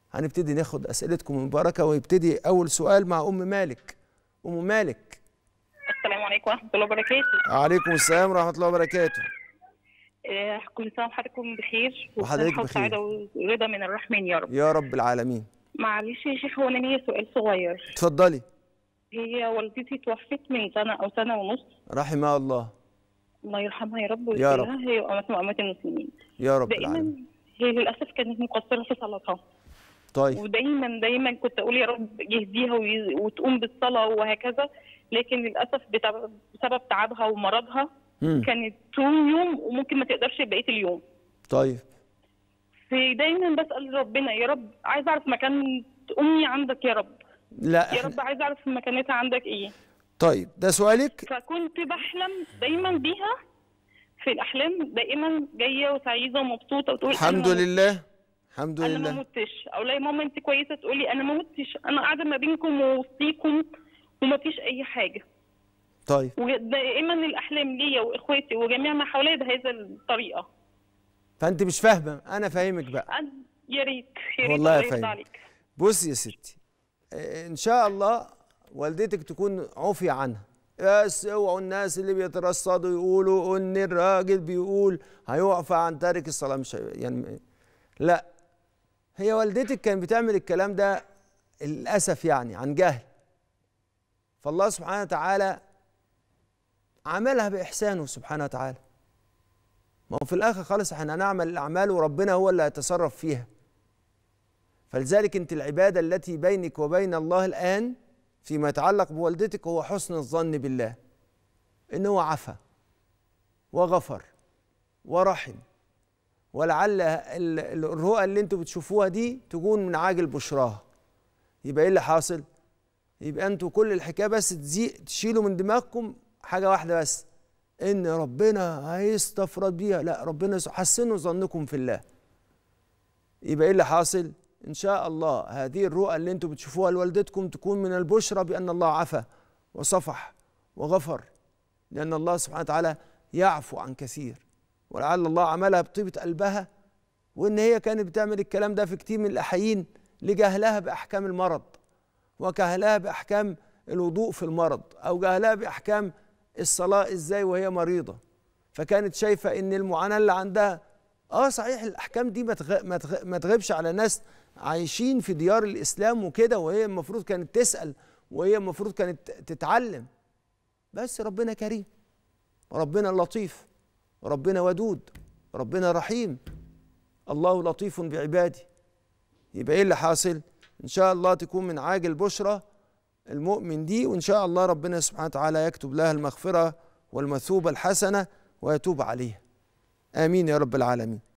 هنبتدي ناخد اسئلتكم المباركه ويبتدي اول سؤال مع ام مالك ام مالك السلام عليكم ورحمة الله وبركاته عليكم السلام ورحمه الله وبركاته آه، كل سنة وحضراتكم بخير وحضرتك وصحة بخير. وسعادة ورضا من الرحمن يا رب يا رب العالمين معلش يا شيخ هو أنا ليا سؤال صغير اتفضلي هي والدتي توفت من سنة أو سنة ونص رحمها الله الله يرحمها يا رب يا رب. ويغفر لها هي وأمات أموات المسلمين يا رب دائما العالمين هي للأسف كانت مقصرة في صلاتها طيب ودايما دايما كنت أقول يا رب يهديها وي- وتقوم بالصلاة وهكذا لكن للأسف بتع- بسبب تعبها ومرضها مم. كانت طول يوم وممكن ما تقدرش بقية اليوم طيب في دايما بسأل ربنا يا رب عايز اعرف مكان امي عندك يا رب لا يا احنا رب عايز اعرف مكانتها عندك ايه طيب ده سؤالك فكنت بحلم دايما بيها في الاحلام دائما جايه وسعيده ومبسوطه وتقول الحمد أنا ما لله الحمد انا ما لله متش او لا يا ماما انت كويسه تقولي انا ما متش انا قاعده ما بينكم ووسطيكم وما فيش اي حاجه طيب ودائما الاحلام ليا واخواتي وجميع ما حواليا بهذا الطريقه فانت مش فاهمه انا فاهمك بقى أنا- يا ريت يا ريت والله الله يرضى فاهم. عليك بص يا ستي آه، ان شاء الله والدتك تكون عفي عنها بس اوعوا الناس اللي بيترصدوا يقولوا ان الراجل بيقول هيعفى عن تارك الصلاه مش هي- يعني لا هي والدتك كانت بتعمل الكلام ده للاسف يعني عن جهل فالله سبحانه وتعالى عملها باحسانه سبحانه وتعالى ما هو في الاخر خالص احنا هنعمل الاعمال وربنا هو اللي هيتصرف فيها فلذلك انت العباده التي بينك وبين الله الان فيما يتعلق بوالدتك هو حسن الظن بالله ان هو عفا وغفر ورحم ولعل ال- ال- الرؤى اللي انتوا بتشوفوها دي تكون من عاجل بشراها يبقى ايه اللي حاصل يبقى انتوا كل الحكايه بس تزي تشيلوا من دماغكم حاجه واحده بس ان ربنا هيستفرد بيها لا ربنا يس- حسنوا ظنكم في الله يبقى ايه اللي حاصل ان شاء الله هذه الرؤى اللي انتم بتشوفوها لوالدتكم تكون من البشرى بان الله عفا وصفح وغفر لان الله سبحانه وتعالى يعفو عن كثير ولعل الله عملها بطيبه قلبها وان هي كانت بتعمل الكلام ده في كتير من الاحايين لجهلها باحكام المرض وجهلها باحكام الوضوء في المرض او جهلها باحكام الصلاه ازاي وهي مريضه فكانت شايفه ان المعاناه اللي عندها اه صحيح الاحكام دي ما تغ... ما, تغ... ما تغيبش على ناس عايشين في ديار الاسلام وكده وهي المفروض كانت تسال وهي المفروض كانت تتعلم بس ربنا كريم ربنا لطيف ربنا ودود ربنا رحيم الله لطيف بعباده يبقى ايه اللي حاصل ان شاء الله تكون من عاجل بشرى المؤمن دي وان شاء الله ربنا سبحانه وتعالى يكتب لها المغفره والمثوبه الحسنه ويتوب عليها امين يا رب العالمين